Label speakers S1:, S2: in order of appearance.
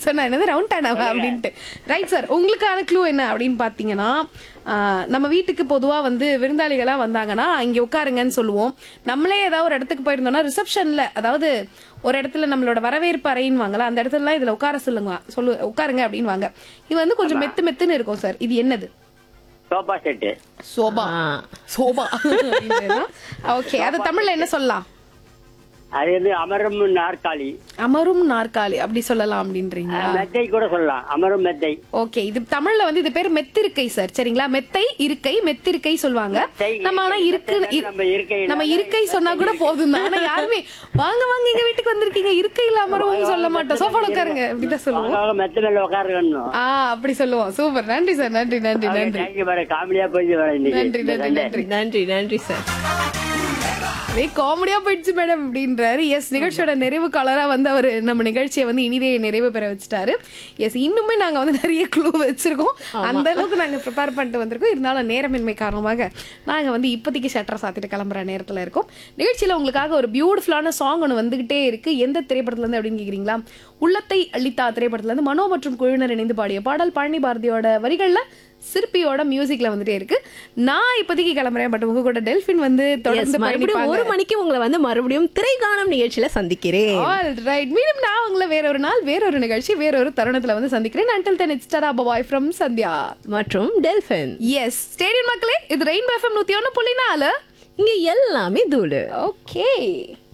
S1: சொன்னா என்னது ரவுண்ட் டானாவா அப்படின்ட்டு ரைட் சார் உங்களுக்கான க்ளூ என்ன அப்படின்னு பாத்தீங்கன்னா ஆஹ், நம்ம வீட்டுக்கு பொதுவா வந்து விருந்தாளிகளா வந்தாங்கன்னா இங்க உட்காருங்கன்னு சொல்லுவோம் நம்மளே ஏதாவது ஒரு இடத்துக்கு போயிருந்தோம்னா ரிசப்ஷன்ல அதாவது ஒரு இடத்துல நம்மளோட வரவேற்பு அறைன்னு வாங்கல அந்த இடத்துல எல்லாம் இதுல உட்கார சொல்லுங்க சொல்லு உட்காருங்க அப்படின்னு வாங்க இது வந்து கொஞ்சம் மெத்து மெத்துன்னு இருக்கும் சார் இது என்னது
S2: sofa set
S1: sofa sofa okay அது தமிழ்ல என்ன சொல்லலாம்
S2: அது வந்து அமரும் நாற்காலி
S1: அமரும் நாற்காலி அப்படி சொல்லலாம் அப்படின்றீங்களா
S2: மெத்தை கூட சொல்லலாம் அமரும் மெத்தை
S1: ஓகே இது தமிழ்ல வந்து இது பேர் மெத்திருக்கை சார் சரிங்களா மெத்தை இருக்கை மெத்திருக்கை சொல்லுவாங்க
S2: மெத்தை,
S1: நம்ம ஆனா
S2: இருக்கை,
S1: இருக்கு இரு-
S2: நம்ம இருக்கை
S1: நம்ம இருக்கை சொன்னா கூட போதும் தான். ஆனா யாருமே வாங்க வாங்க எங்க வீட்டுக்கு வந்திருக்கீங்க இருக்கையில அமரவும் சொல்ல மாட்டோம் சோஃபால உட்காருங்க அப்படிதான் சொல்லுவோம்
S2: அவங்க மெத்த மேல உட்காருக்கணும்
S1: ஆ அப்படி சொல்லுவோம் சூப்பர் நன்றி சார் நன்றி நன்றி நன்றி
S2: தேங்க்யூ மேடம் காமெடியா போயிடுச்சு மேடம்
S1: நன்றி
S2: இன்னைக்கு
S1: நன்றி நன்றி
S3: நன்றி நன்றி சார்
S1: அதே காமெடியா போயிடுச்சு மேடம் அப்படின்றாரு எஸ் நிகழ்ச்சியோட நிறைவு காலரா வந்து அவர் நம்ம நிகழ்ச்சியை வந்து இனிதே நிறைவு பெற வச்சுட்டாரு எஸ் இன்னுமே நாங்க வந்து நிறைய க்ளூ வச்சிருக்கோம் அந்த அளவுக்கு நாங்க ப்ரிப்பேர் பண்ணிட்டு வந்திருக்கோம் இருந்தாலும் நேரமின்மை காரணமாக நாங்க வந்து இப்போதைக்கு ஷட்டர் சாத்திட்டு கிளம்புற நேரத்துல இருக்கோம் நிகழ்ச்சியில உங்களுக்காக ஒரு பியூட்டிஃபுல்லான சாங் ஒன்று வந்துகிட்டே இருக்கு எந்த திரைப்படத்துல இருந்து அப்படின்னு கேக்குறீங்களா உள்ளத்தை அளித்தா திரைப்படத்துல இருந்து மனோ மற்றும் குழுவினர் இணைந்து பாடிய பாடல் பழனி பாரதியோட வரிகள்ல சிற்பியோட மியூசிக்ல வந்துட்டே இருக்கு நான் இப்போதைக்கு கிளம்புறேன் பட் உங்க கூட டெல்பின் வந்து
S3: Yes,
S1: தொடர்ந்து
S3: மறுபடியும் ஒரு
S1: பயணிப்பாங்க
S3: மணிக்கு உங்களை வந்து மறுபடியும் திரைக்காணும் நிகழ்ச்சியில சந்திக்கிறேன்
S1: ஆல் ரைட் மீண்டும் நான் உங்களை வேறொரு நாள் வேறொரு நிகழ்ச்சி வேறொரு தருணத்துல வந்து சந்திக்கிறேன் until then it's tara bye from Sandhya
S3: மற்றும் டெல்பின்
S1: எஸ் ஸ்டேடியம் மக்களே இது ரெயின் எஃப்எம் நூத்தி ஒன்று புள்ளி நாலு
S3: இங்க எல்லாமே தூளு
S1: ஓகே